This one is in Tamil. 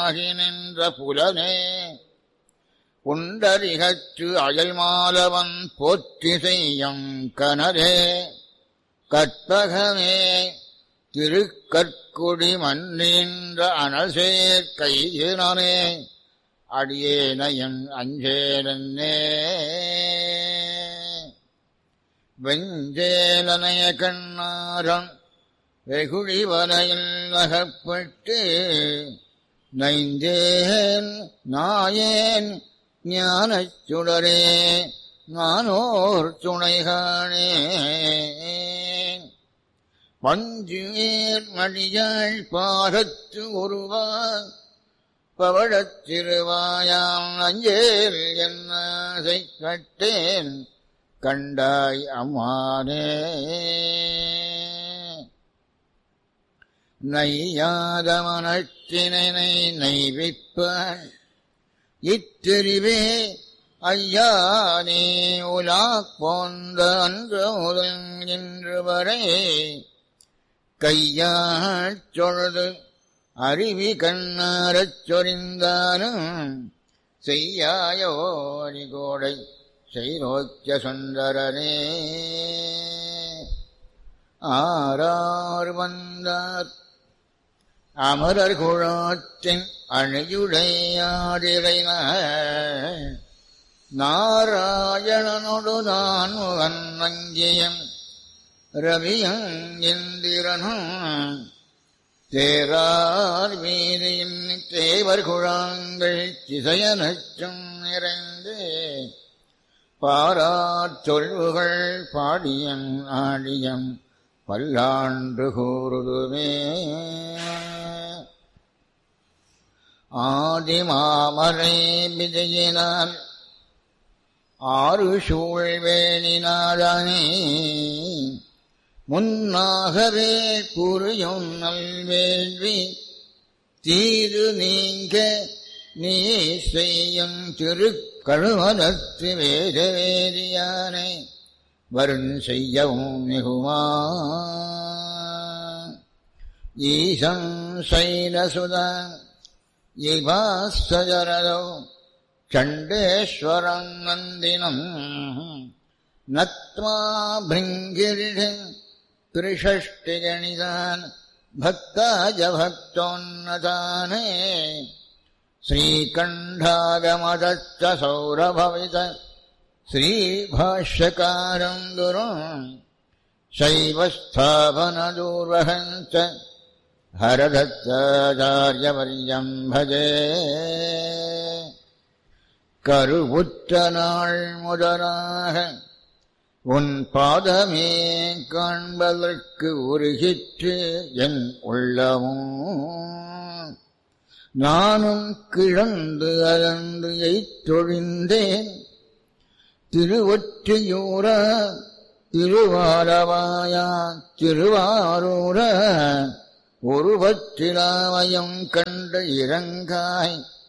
புலனாகி நின்ற புலனே உண்டரிகற்று அயல் மாலவன் போற்றி செய்யும் கனரே கற்பகமே திருக்கற்குடி மன்னின்ற அனசேர் கையினே அடியேனையன் அஞ்சேனே வெஞ்சேலனைய கண்ணாரன் வெகுழி வலையில் அகப்பட்டு நைந்தேன் நாயேன் ஞானச் சுடரே நானோர் துணைகானே பஞ்சுவேர் மடியாள் பாகத்து ஒருவா பவழத் திருவாயாம் அஞ்சேல் என்னை கட்டேன் கண்டாய் அம்மானே நையாத மனத்தினை நைவிப்பான் இத்தெரிவே ஐயா நீ உலா போந்த அன்று முதல் இன்று வரை கையாள் சொழுது அருவி கண்ணாரச் சொரிந்தானும் செய்யாயோரி கோடை செய்நோக்கிய சுந்தரனே ஆரார் வந்தார் அமரர் குழாத்தின் அணியுடையாடிரை நாராயணனொடு நான் வன்னங்கியம் ரவியும் இந்திரனும் தேரார் வீதியின் தேவர் குழாங்கள் திசையனச்சும் நிறைந்து பாரார் சொல்வுகள் பாடியன் ஆடியம் பல்லாண்டு கூறுதுமே ஆதிமாமரை விஜயினால் ஆறு சூழ்வேணினாதானே முன்னாகவே புரியும் நல்வேள்வி தீரு நீங்க நீ செய்யும் திருக்கழுவனத்து வேத வேதியானை வருண் செய்யவும் மிகுமா ஈசம் சைலசுதா இவாஸ்வரதோ சண்டேஸ்வரம் நந்தினம் நத்மா பிருங்கிரிஷ திரிஷஷ்டிகணிதான் பக்தாஜ பக்தோன்னதானே श्रीकण्ठागमदच्च सौरभवित श्रीभाष्यकारम् गुरुम् शैवस्थापनदूर्वहम् च हरदत्ताचार्यवर्यम् भजे கருவுற்ற நாள் முதலாக உன் பாதமே காண்பதற்கு உருகிற்று என் உள்ளமும் நானும் கிழந்து அலந்து எய்தொழிந்தேன் திருவொற்றியூர திருவாரவாயா திருவாரூர ஒருவற்றிலாமயம் கண்டு இறங்காய்